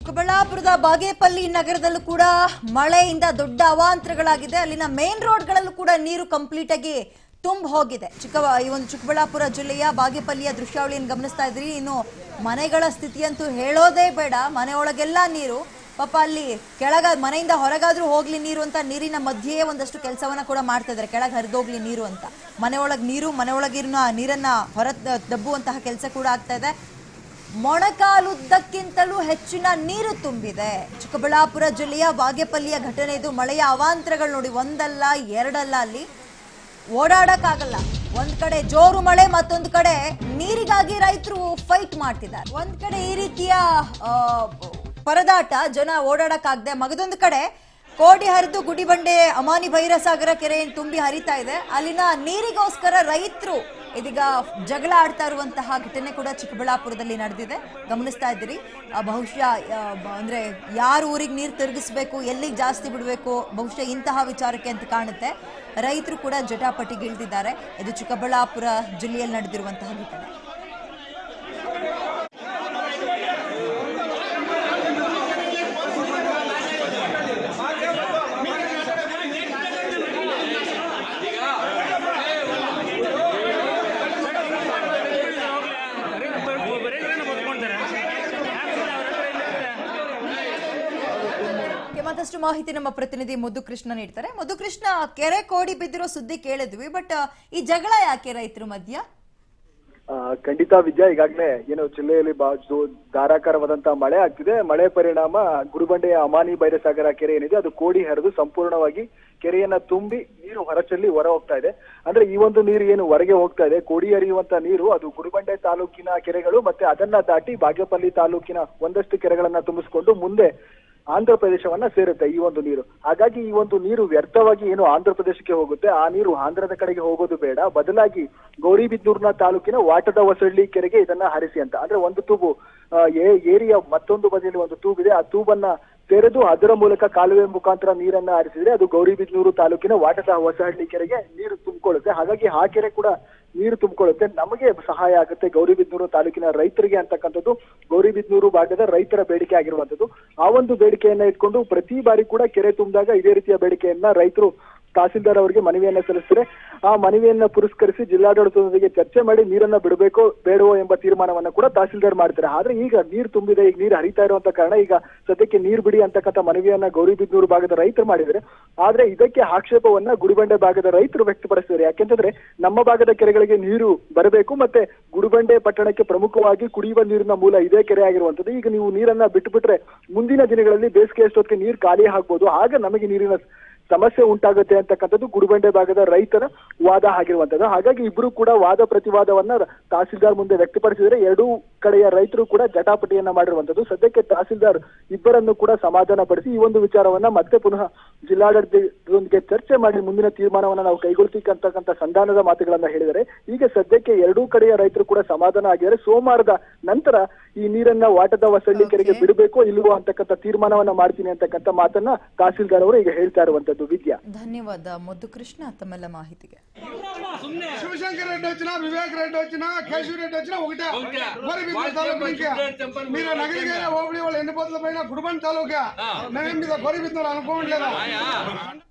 ಚಿಕ್ಕಬಳ್ಳಾಪುರದ ಬಾಗೇಪಲ್ಲಿ ನಗರದಲ್ಲೂ ಕೂಡ ಮಳೆಯಿಂದ ದೊಡ್ಡ ಅವಾಂತರಗಳಾಗಿದೆ ಅಲ್ಲಿನ ಮೇನ್ ರೋಡ್ಗಳಲ್ಲೂ ಕೂಡ ನೀರು ಕಂಪ್ಲೀಟ್ ಆಗಿ ತುಂಬ ಹೋಗಿದೆ ಚಿಕ್ಕ ಈ ಒಂದು ಚಿಕ್ಕಬಳ್ಳಾಪುರ ಜಿಲ್ಲೆಯ ಬಾಗೇಪಲ್ಲಿಯ ದೃಶ್ಯಾವಳಿಯನ್ನು ಗಮನಿಸ್ತಾ ಇದ್ರಿ ಇನ್ನು ಮನೆಗಳ ಸ್ಥಿತಿಯಂತೂ ಹೇಳೋದೇ ಬೇಡ ಮನೆ ಒಳಗೆಲ್ಲ ನೀರು ಪಾಪ ಅಲ್ಲಿ ಕೆಳಗ ಮನೆಯಿಂದ ಹೊರಗಾದ್ರೂ ಹೋಗ್ಲಿ ನೀರು ಅಂತ ನೀರಿನ ಮಧ್ಯೆಯೇ ಒಂದಷ್ಟು ಕೆಲಸವನ್ನ ಕೂಡ ಮಾಡ್ತಾ ಇದ್ದಾರೆ ಕೆಳಗೆ ಹರಿದೋಗ್ಲಿ ನೀರು ಅಂತ ಮನೆ ಒಳಗೆ ನೀರು ಮನೆ ಒಳಗಿನ ನೀರನ್ನ ಹೊರ ದಬ್ಬುವಂತಹ ಕೆಲಸ ಕೂಡ ಆಗ್ತಾ ಇದೆ ಮೊಣಕಾಲುದ್ದಕ್ಕಿಂತಲೂ ಹೆಚ್ಚಿನ ನೀರು ತುಂಬಿದೆ ಚಿಕ್ಕಬಳ್ಳಾಪುರ ಜಿಲ್ಲೆಯ ಬಾಗೇಪಲ್ಲಿಯ ಘಟನೆ ಇದು ಮಳೆಯ ಅವಾಂತರಗಳು ನೋಡಿ ಒಂದಲ್ಲ ಎರಡಲ್ಲ ಅಲ್ಲಿ ಓಡಾಡಕ್ಕಾಗಲ್ಲ ಒಂದ್ ಕಡೆ ಜೋರು ಮಳೆ ಮತ್ತೊಂದು ಕಡೆ ನೀರಿಗಾಗಿ ರೈತರು ಫೈಟ್ ಮಾಡ್ತಿದ್ದಾರೆ ಒಂದ್ ಕಡೆ ಈ ರೀತಿಯ ಆ, ಪರದಾಟ ಜನ ಓಡಾಡಕ್ಕಾಗದೆ ಮಗದೊಂದು ಕಡೆ ಕೋಡಿ ಹರಿದು ಗುಡಿಬಂಡೆ ಅಮಾನಿ ಭೈರಸಾಗರ ಕೆರೆ ಏನ್ ತುಂಬಿ ಹರಿತಾ ಇದೆ ಅಲ್ಲಿನ ನೀರಿಗೋಸ್ಕರ ರೈತರು ಇದೀಗ ಜಗಳ ಆಡ್ತಾ ಇರುವಂತಹ ಘಟನೆ ಕೂಡ ಚಿಕ್ಕಬಳ್ಳಾಪುರದಲ್ಲಿ ನಡೆದಿದೆ ಗಮನಿಸ್ತಾ ಇದ್ದೀರಿ ಆ, ಬಹುಶಃ ಆ, ಬ- ಅಂದ್ರೆ ಯಾರ ಊರಿಗೆ ನೀರು ತಿರುಗಿಸ್ಬೇಕು ಎಲ್ಲಿಗೆ ಜಾಸ್ತಿ ಬಿಡಬೇಕು ಬಹುಶಃ ಇಂತಹ ವಿಚಾರಕ್ಕೆ ಅಂತ ಕಾಣುತ್ತೆ ರೈತರು ಕೂಡ ಜಟಾಪಟಿಗಿಳಿದಿದ್ದಾರೆ ಇದು ಚಿಕ್ಕಬಳ್ಳಾಪುರ ಜಿಲ್ಲೆಯಲ್ಲಿ ನಡೆದಿರುವಂತಹ ಘಟನೆ ಓಕೆ, ಮತ್ತಷ್ಟು ಮಾಹಿತಿ ನಮ್ಮ ಪ್ರತಿನಿಧಿ ಮಧು ಕೃಷ್ಣ ನೀಡ್ತಾರೆ ಮಧು ಕೃಷ್ಣ ಕೆರೆ ಕೋಡಿ ಬಿದ್ದಿರೋ ಸುದ್ದಿ ಕೇಳಿದ್ವಿ ಬಟ್ ಈ ಜಗಳ ಯಾಕೆ ರೈತರ ಮಧ್ಯ ಆ, ಖಂಡಿತ ವಿದ್ಯಾ ಈಗಾಗಲೇ ಏನು ಜಿಲ್ಲೆಯಲ್ಲಿ ಬಾ ಜೋ- ಧಾರಾಕಾರವಾದಂತಹ ಮಳೆ ಆಗ್ತಿದೆ ಮಳೆ ಪರಿಣಾಮ ಗುರುಬಂಡೆಯ ಅಮಾನಿ ಬೈರಸಾಗರ ಕೆರೆ ಏನಿದೆ ಅದು ಕೋಡಿ ಹರಿದು ಸಂಪೂರ್ಣವಾಗಿ ಕೆರೆಯನ್ನ ತುಂಬಿ ನೀರು ಹೊರಚಲ್ಲಿ ಹೊರ ಹೋಗ್ತಾ ಇದೆ ಅಂದ್ರೆ ಈ ಒಂದು ನೀರು ಏನು ಹೊರಗೆ ಹೋಗ್ತಾ ಇದೆ ಕೋಡಿ ಹರಿಯುವಂತ ನೀರು ಅದು ಗುರುಬಂಡೆ ತಾಲೂಕಿನ ಕೆರೆಗಳು ಮತ್ತೆ ಅದನ್ನ ದಾಟಿ ಬಾಗೇಪಲ್ಲಿ ತಾಲೂಕಿನ ಒಂದಷ್ಟು ಕೆರೆಗಳನ್ನ ತುಂಬಿಸ್ಕೊಂಡು ಮುಂದೆ ಆಂಧ್ರ ಪ್ರದೇಶವನ್ನ ಸೇರುತ್ತೆ ಈ ಒಂದು ನೀರು ಹಾಗಾಗಿ ಈ ಒಂದು ನೀರು ವ್ಯರ್ಥವಾಗಿ ಏನು ಆಂಧ್ರ ಪ್ರದೇಶಕ್ಕೆ ಹೋಗುತ್ತೆ ಆ ನೀರು ಆಂಧ್ರದ ಕಡೆಗೆ ಹೋಗೋದು ಬೇಡ ಬದಲಾಗಿ ಗೌರಿಬಿದನೂರಿನ ತಾಲೂಕಿನ ವಾಟದ ಹೊಸಳ್ಳಿ ಕೆರೆಗೆ ಇದನ್ನ ಹರಿಸಿ ಅಂತ ಅಂದ್ರೆ ಒಂದು ತೂಬು ಆ, ಏ- ಏರಿಯ ಮತ್ತೊಂದು ಬದಿಯಲ್ಲಿ ಒಂದು ತೂಬ್ ಇದೆ ಆ ತೂಬನ್ನ ತೆರೆದು ಅದರ ಮೂಲಕ ಕಾಲುವೆ ಮುಖಾಂತರ ನೀರನ್ನ ಹರಿಸಿದ್ರೆ ಅದು ಗೌರಿಬಿದನೂರು ತಾಲೂಕಿನ ವಾಟದ ಹೊಸಹಳ್ಳಿ ಕೆರೆಗೆ ನೀರು ತುಂಬಿಕೊಳ್ಳುತ್ತೆ ಹಾಗಾಗಿ ಆ ಕೆರೆ ಕೂಡ ನೀರು ತುಂಬಿಕೊಳ್ಳುತ್ತೆ ನಮಗೆ ಸಹಾಯ ಆಗುತ್ತೆ ಗೌರಿಬಿದನೂರು ತಾಲೂಕಿನ ರೈತರಿಗೆ ಅಂತಕ್ಕಂಥದ್ದು ಗೌರಿಬಿದನೂರು ಭಾಗದ ರೈತರ ಬೇಡಿಕೆ ಆಗಿರುವಂತದ್ದು ಆ ಒಂದು ಬೇಡಿಕೆಯನ್ನ ಇಟ್ಕೊಂಡು ಪ್ರತಿ ಬಾರಿ ಕೂಡ ಕೆರೆ ತುಂಬಿದಾಗ ಇದೇ ರೀತಿಯ ಬೇಡಿಕೆಯನ್ನ ರೈತರು ತಹಸೀಲ್ದಾರ್ ಅವರಿಗೆ ಮನವಿಯನ್ನ ಸಲ್ಲಿಸ್ತಾರೆ ಆ ಮನವಿಯನ್ನ ಪುರಸ್ಕರಿಸಿ ಜಿಲ್ಲಾಡಳಿತದೊಂದಿಗೆ ಚರ್ಚೆ ಮಾಡಿ ನೀರನ್ನ ಬಿಡಬೇಕೋ ಬೇಡವೋ ಎಂಬ ತೀರ್ಮಾನವನ್ನ ಕೂಡ ತಹಸೀಲ್ದಾರ್ ಮಾಡ್ತಾರೆ ಆದ್ರೆ ಈಗ ನೀರು ತುಂಬಿದೆ ಈಗ ನೀರು ಹರಿತಾ ಇರುವಂತ ಕಾರಣ ಈಗ ಸದ್ಯಕ್ಕೆ ನೀರು ಬಿಡಿ ಅಂತಕ್ಕಂಥ ಮನವಿಯನ್ನ ಗೌರಿಬಿದನೂರು ಭಾಗದ ರೈತರು ಮಾಡಿದ್ದಾರೆ ಆದ್ರೆ ಇದಕ್ಕೆ ಆಕ್ಷೇಪವನ್ನ ಗುಡಿಬಂಡೆ ಭಾಗದ ರೈತರು ವ್ಯಕ್ತಪಡಿಸಿದ್ದಾರೆ ಯಾಕೆಂತಂದ್ರೆ ನಮ್ಮ ಭಾಗದ ಕೆರೆಗಳಿಗೆ ನೀರು ಬರಬೇಕು ಮತ್ತೆ ಗುಡಿಬಂಡೆ ಪಟ್ಟಣಕ್ಕೆ ಪ್ರಮುಖವಾಗಿ ಕುಡಿಯುವ ನೀರಿನ ಮೂಲ ಇದೇ ಕೆರೆ ಆಗಿರುವಂತದ್ದು ಈಗ ನೀವು ನೀರನ್ನ ಬಿಟ್ಟುಬಿಟ್ರೆ ಮುಂದಿನ ದಿನಗಳಲ್ಲಿ ಬೇಸಿಗೆ ಅಷ್ಟೊತ್ತಿಗೆ ನೀರು ಖಾಲಿ ಆಗ್ಬೋದು ಆಗ ನಮಗೆ ನೀರಿನ ಸಮಸ್ಯೆ ಉಂಟಾಗುತ್ತೆ ಅಂತಕ್ಕಂಥದ್ದು ಗುಡಿಬಂಡೆ ಭಾಗದ ರೈತರ ವಾದ ಆಗಿರುವಂತದ್ದು ಹಾಗಾಗಿ ಇಬ್ರು ಕೂಡ ವಾದ ಪ್ರತಿವಾದವನ್ನ ತಹಸೀಲ್ದಾರ್ ಮುಂದೆ ವ್ಯಕ್ತಪಡಿಸಿದರೆ ಎರಡೂ ಕಡೆಯ ರೈತರು ಕೂಡ ಜಟಾಪಟಿಯನ್ನ ಮಾಡಿರುವಂತದ್ದು ಸದ್ಯಕ್ಕೆ ತಹಸೀಲ್ದಾರ್ ಇಬ್ಬರನ್ನು ಕೂಡ ಸಮಾಧಾನ ಪಡಿಸಿ ಈ ಒಂದು ವಿಚಾರವನ್ನ ಮತ್ತೆ ಪುನಃ ಜಿಲ್ಲಾಡಳಿತದೊಂದಿಗೆ ಚರ್ಚೆ ಮಾಡಿ ಮುಂದಿನ ತೀರ್ಮಾನವನ್ನ ನಾವು ಕೈಗೊಳ್ತೀವಿ ಅಂತಕ್ಕಂಥ ಸಂಧಾನದ ಮಾತುಗಳನ್ನ ಹೇಳಿದರೆ ಈಗ ಸದ್ಯಕ್ಕೆ ಎರಡೂ ಕಡೆಯ ರೈತರು ಕೂಡ ಸಮಾಧಾನ ಆಗಿದ್ದಾರೆ ಸೋಮವಾರದ ನಂತರ ಈ ನೀರನ್ನ ವಾಟದ ಹೊಸಳ್ಳಿ ಕೆರೆಗೆ Okay. ಬಿಡಬೇಕೋ ಇಲ್ವೋ ಅಂತಕ್ಕಂಥ ತೀರ್ಮಾನವನ್ನ ಮಾಡ್ತೀನಿ ಅಂತಕ್ಕಂಥ ಮಾತನ್ನ ತಹಸೀಲ್ದಾರ್ ಅವರು ಈಗ ಹೇಳ್ತಾ ಇರುವಂತದ್ದು ವಿದ್ಯಾ ಧನ್ಯವಾದ ಮಧು కృష్ణ తమిళ మాహితిಗೆ శివశంకర్ రెడ్డి వచ్చినా వివేక్ రెడ్డి వచ్చినా కేశవ్ రెడ్డి వచ్చినా ఒకటే మరి మీ తాలూకు నుంచే. మీరు నగరికైనా ఓపిడి వాళ్ళు ఎన్ని పొద్దుల పైన గుడిబండి తాలూకా మేము మీద గొరిబిద్దారు అనుకోవట్లేదా